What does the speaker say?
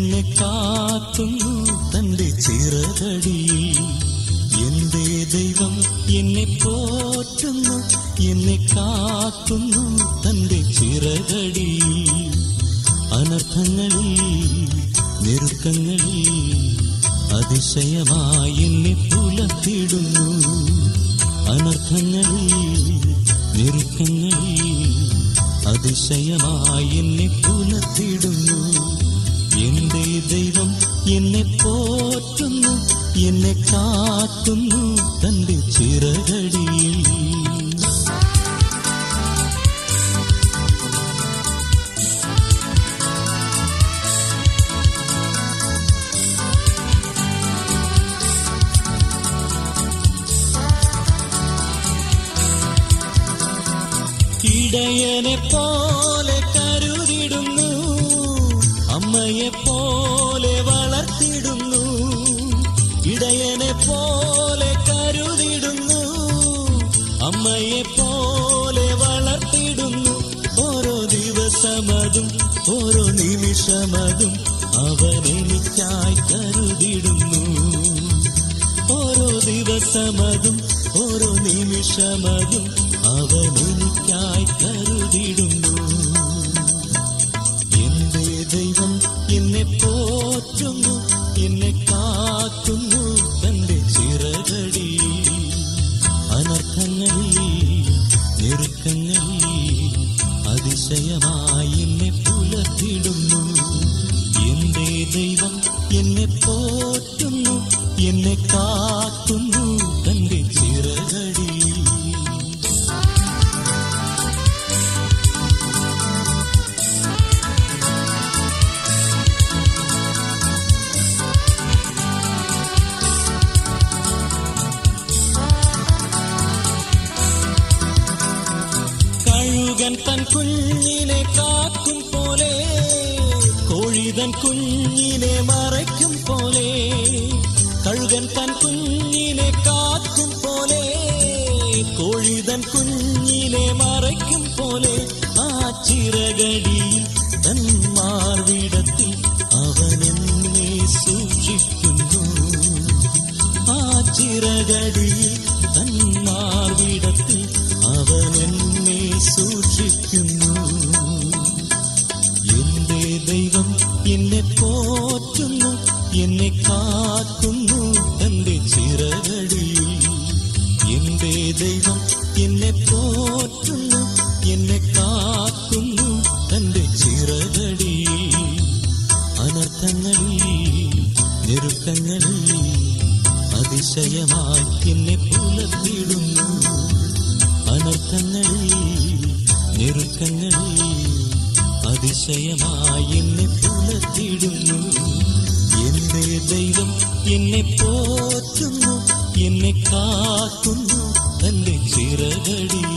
എന്നെ കാക്കുന്നു തന്റെ ചിറകടിയിൽ എന്റെ ദൈവം എന്നെ പോറ്റുന്നു എന്നെ കാക്കുന്നു തന്റെ ചിറകടിയിൽ അനർത്ഥങ്ങളിൽ ഞെരുക്കങ്ങളിൽ അതിശയമായി എന്നെ പുലത്തിടുന്നു അനർത്ഥങ്ങളിൽ ഞെരുക്കങ്ങളിൽ അതിശയമായി എന്നെ പുലത്തിടുന്നു എന്റെ ദൈവം എന്നെ പോറ്റുന്നു എന്നെ കാക്കുന്നു തന്റെ ചിറകടിയിൽ ഇടയനെ പോലെ കരുതിടുന്നു അമ്മയെ പോലെ വളർത്തിടുന്നു ഇടയനെ പോലെ കരുതിടുന്നു അമ്മയെ പോലെ വളർത്തിടുന്നു ഓരോ ദിവസമതും ഓരോ നിമിഷമതും അവൻ എനിക്കായി കരുതിടുന്നു ഓരോ ദിവസമതും ഓരോ നിമിഷമതും അവൻ എനിക്കായി കരുതിടുന്നു എന്റെ ദൈവം എന്നെ പോറ്റുന്നു എന്നെ കാക്കുന്നു തന്റെ ചിറകടി അനർത്ഥങ്ങളിൽ ഞെരുക്കങ്ങളിൽ അതിശയമായി എന്നെ പുലർത്തിടുന്നു എന്റെ ദൈവം എന്നെ പോറ്റുന്നു എന്നെ കാക്കുന്നു തന്റെ ചിറകടിയിൽ കഴുകൻ തൻ കുഞ്ഞിനെ കാക്കും പോലെ കോഴിതൻ കുഞ്ഞിനെ മറയ്ക്കും പോലെ കഴുകൻ തൻ കുഞ്ഞിനെ കാക്കും പോലെ കോഴിതൻ കുഞ്ഞിനെ മറയ്ക്കും പോലെ ആ ചിറകടിയിൽ തൻ മാർവിടത്തിൽ അവനെന്നെ സൂക്ഷിക്കുന്നു ആ ചിറകടിയിൽ തൻ മാർവിടത്തിൽ അവൻ എന്നെ സൂക്ഷിക്കുന്നു എന്റെ ദൈവം എന്നെ പോറ്റുന്നു എന്നെ കാക്കുന്നു തന്റെ ചിറകടിയിൽ എന്റെ ദൈവം എന്നെ പോറ്റുന്നു എന്നെ കാക്കുന്നു തന്റെ ചിറകടിയിൽ അനർത്ഥങ്ങളിൽ ഞെരുക്കങ്ങളിൽ അതിശയമായി എന്നെ പുലർത്തിടുന്നു അനർത്ഥങ്ങളിൽ ഞെരുക്കങ്ങളിൽ അതിശയമായി എന്നെ പുലർത്തിടുന്നു എന്റെ ദൈവം എന്നെ പോറ്റുന്നു എന്നെ കാക്കുന്നു തന്റെ ചിറകടിയിൽ